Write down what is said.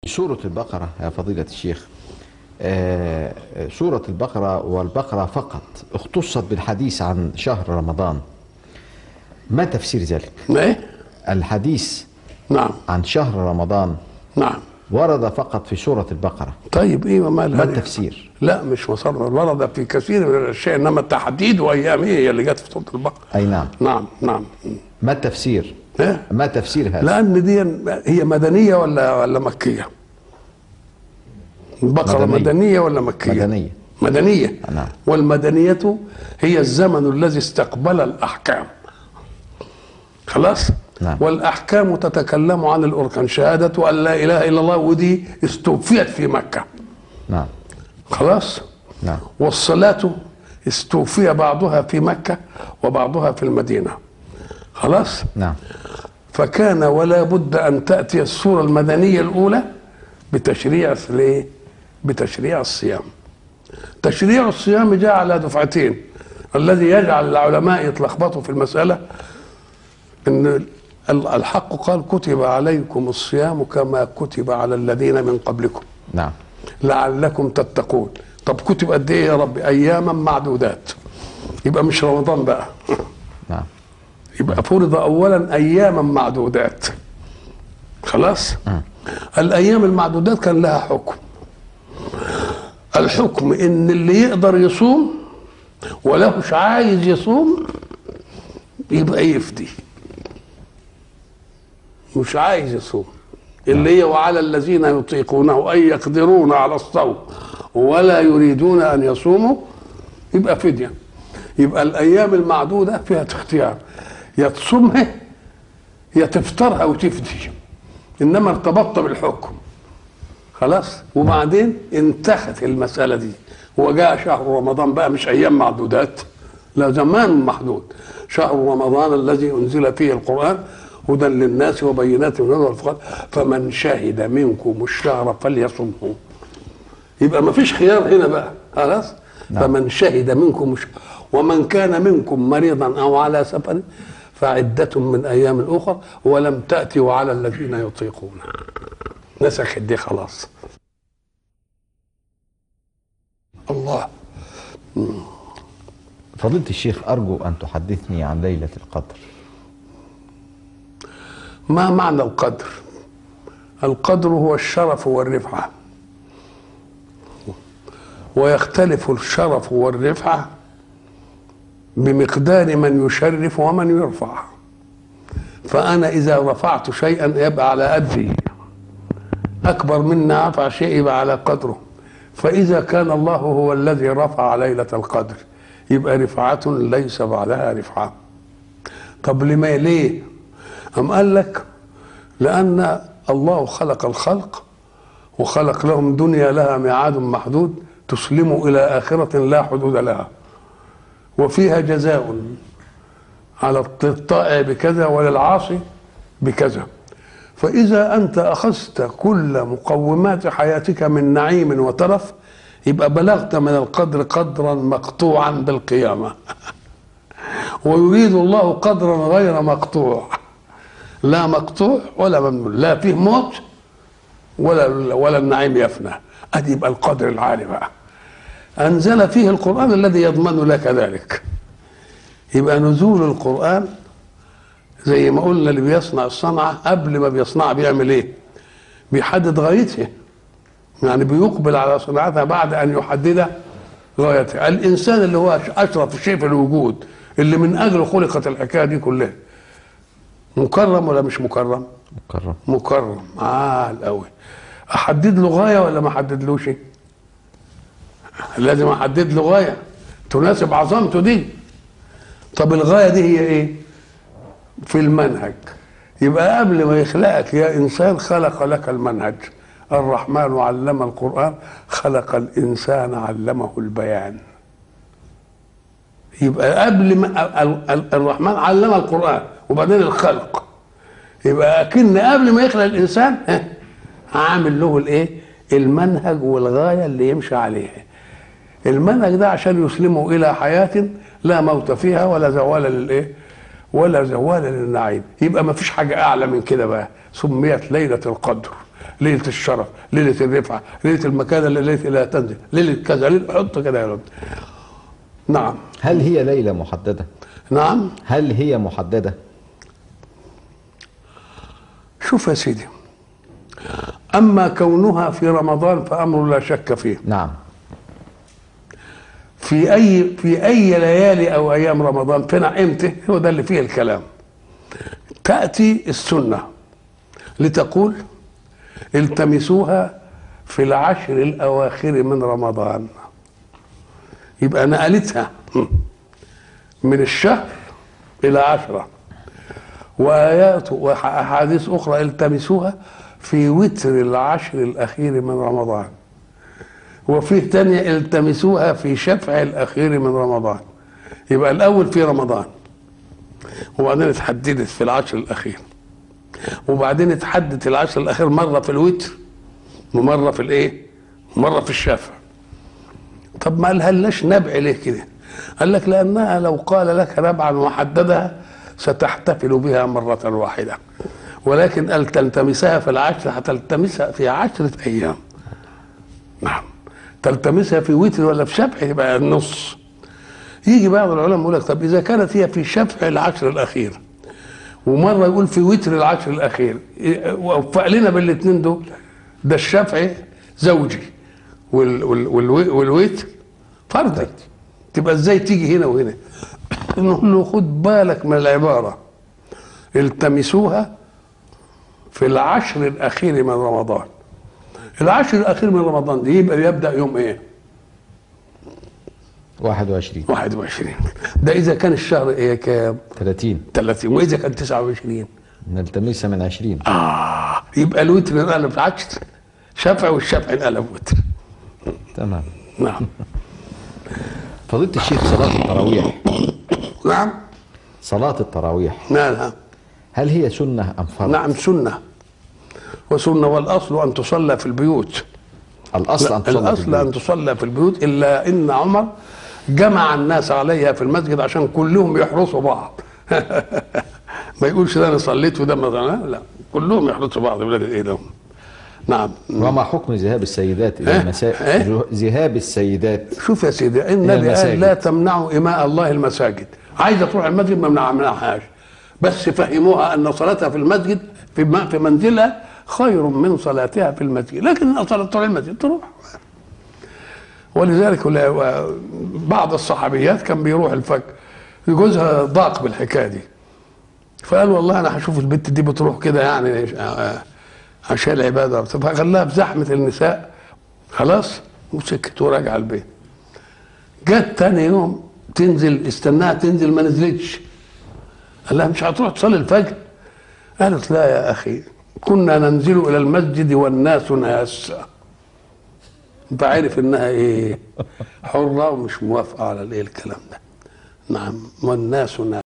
سورة البقرة يا فضيلة الشيخ آه، سورة البقرة والبقرة فقط اختصت بالحديث عن شهر رمضان ما تفسير ذلك ايه الحديث نعم عن شهر رمضان نعم ورد فقط في سورة البقرة طيب ايه ما ما الهدف؟ التفسير لا مش مصر ورد في كثير من الاشياء انما التحديد وايام هي اللي جت في سوره البقره أي نعم نعم نعم ما التفسير إيه؟ ما تفسير هذا لان دي هي مدنيه ولا ولا مكيه البقره مدنية. مدنيه ولا مكيه مدنية مدنيه نعم. والمدنيه هي الزمن الذي استقبل الاحكام خلاص نعم. والاحكام تتكلم عن الاركان شهاده ان لا اله الا الله ودي استوفيت في مكه نعم خلاص نعم والصلاة استوفي بعضها في مكة وبعضها في المدينة خلاص نعم فكان ولا بد أن تأتي السورة المدنية الأولى بتشريع الايه؟ بتشريع الصيام تشريع الصيام جاء على دفعتين الذي يجعل العلماء يتلخبطوا في المسألة أن ال- الحق قال كتب عليكم الصيام كما كتب على الذين من قبلكم نعم لعلكم تتقون طب كتب قد ايه يا رب اياما معدودات يبقى مش رمضان بقى نعم يبقى فرض اولا اياما معدودات خلاص الايام المعدودات كان لها حكم الحكم ان اللي يقدر يصوم ولهش عايز يصوم يبقى يفدي مش عايز يصوم اللي هي وعلى الذين يطيقونه أن يقدرون على الصوم ولا يريدون أن يصوموا يبقى فدية يبقى الأيام المعدودة فيها اختيار يا تصومها يا تفطرها وتفدي إنما ارتبطت بالحكم خلاص وبعدين انتخت المسألة دي وجاء شهر رمضان بقى مش أيام معدودات لا زمان محدود شهر رمضان الذي أنزل فيه القرآن هدى للناس وبينات من الهدى والفرقان فمن شهد منكم الشهر فليصمه يبقى ما فيش خيار هنا بقى خلاص نعم. فمن شهد منكم الشهر ومن كان منكم مريضا او على سفر فعدة من ايام اخر ولم تأتي وعلى الذين يطيقون نسخت دي خلاص الله فضيلة الشيخ أرجو أن تحدثني عن ليلة القدر ما معنى القدر القدر هو الشرف والرفعة ويختلف الشرف والرفعة بمقدار من يشرف ومن يرفع فأنا إذا رفعت شيئا يبقى على قدري أكبر منا رفع شيء يبقى على قدره فإذا كان الله هو الذي رفع ليلة القدر يبقى رفعة ليس بعدها رفعة طب لما ليه أم قال لك لأن الله خلق الخلق وخلق لهم دنيا لها ميعاد محدود تسلم إلى آخرة لا حدود لها وفيها جزاء على الطائع بكذا وللعاصي بكذا فإذا أنت أخذت كل مقومات حياتك من نعيم وترف يبقى بلغت من القدر قدرا مقطوعا بالقيامة ويريد الله قدرا غير مقطوع لا مقطوع ولا ممنوع لا فيه موت ولا ولا النعيم يفنى ادي يبقى القدر العالي بقى انزل فيه القران الذي يضمن لك ذلك يبقى نزول القران زي ما قلنا اللي بيصنع الصنعه قبل ما بيصنعها بيعمل ايه بيحدد غايته يعني بيقبل على صناعتها بعد ان يحدد غايتها الانسان اللي هو اشرف شيء في الوجود اللي من اجله خلقت الحكايه دي كلها مكرم ولا مش مكرم مكرم مكرم عال قوي احدد له غايه ولا ما احددلوش لازم احدد له غايه تناسب عظمته دي طب الغايه دي هي ايه في المنهج يبقى قبل ما يخلقك يا انسان خلق لك المنهج الرحمن علم القران خلق الانسان علمه البيان يبقى قبل ما ال- ال- الرحمن علم القران وبعدين الخلق يبقى اكن قبل ما يخلق الانسان ها، عامل له الايه المنهج والغايه اللي يمشي عليها المنهج ده عشان يسلمه الى حياه لا موت فيها ولا زوال للايه ولا زوال للنعيم يبقى ما فيش حاجه اعلى من كده بقى سميت ليله القدر ليله الشرف ليله الرفعه ليله المكانه اللي التي لا تنزل ليله كذا ليله حط كده يا رب نعم هل هي ليلة محددة نعم هل هي محددة شوف يا سيدي اما كونها في رمضان فامر لا شك فيه نعم في اي في اي ليالي او ايام رمضان فينا امتى هو ده اللي فيه الكلام تاتي السنه لتقول التمسوها في العشر الاواخر من رمضان يبقى نقلتها من الشهر الى عشره وايات واحاديث اخرى التمسوها في وتر العشر الاخير من رمضان وفيه تانية التمسوها في شفع الأخير من رمضان يبقى الأول في رمضان وبعدين اتحددت في العشر الأخير وبعدين اتحدد العشر الأخير مرة في الوتر ومرة في الإيه؟ ومرة في الشفع طب ما قالهالناش نبع ليه كده؟ قال لك لأنها لو قال لك نبعا وحددها ستحتفل بها مرة واحدة ولكن قال تلتمسها في العشر هتلتمسها في عشرة أيام نعم تلتمسها في وتر ولا في شفع يبقى النص يجي بعض العلماء يقول لك طب اذا كانت هي في شفع العشر الاخير ومره يقول في وتر العشر الاخير وفق لنا بالاثنين دول ده الشفع زوجي وال وال وال والوتر فردي تبقى ازاي تيجي هنا وهنا نقول له خد بالك من العباره التمسوها في العشر الاخير من رمضان العشر الاخير من رمضان دي يبقى يبدا يوم ايه 21 21 ده اذا كان الشهر ايه كام 30 30 واذا كان 29 نلتمسها من 20 اه يبقى الوتر انقلب عشر شفع والشفع انقلب وتر تمام نعم فضيلة الشيخ صلاة التراويح نعم صلاة التراويح نعم هل هي سنة أم فرض؟ نعم سنه وسنه والاصل ان تصلى في البيوت الأصل أن تصلي في الاصل ان البيوت. تصلى في البيوت الا ان عمر جمع الناس عليها في المسجد عشان كلهم يحرسوا بعض ما يقولش ده انا صليت وده ما لا, لا كلهم يحرسوا بعض ولاد الايه ده نعم وما حكم ذهاب السيدات إلى إيه؟ المساجد إيه؟ ذهاب السيدات شوف يا سيدي النبي قال المساجد. لا تمنعوا إماء الله المساجد عايزة تروح المسجد ما منع- منعهاش بس فهموها أن صلاتها في المسجد في م- في منزلها خير من صلاتها في المسجد لكن صلاة تروح المسجد تروح ولذلك ولا- و- بعض الصحابيات كان بيروح الفجر جوزها ضاق بالحكايه دي فقال والله انا هشوف البنت دي بتروح كده يعني آه، عشان العباده فخلاها في زحمه النساء خلاص وسكت وراجع البيت جت تاني يوم تنزل استناها تنزل ما نزلتش قال لها مش هتروح تصلي الفجر قالت لا يا اخي كنا ننزل الى المسجد والناس ناس فعرف انها ايه حره ومش موافقه على الايه الكلام ده نعم والناس ناس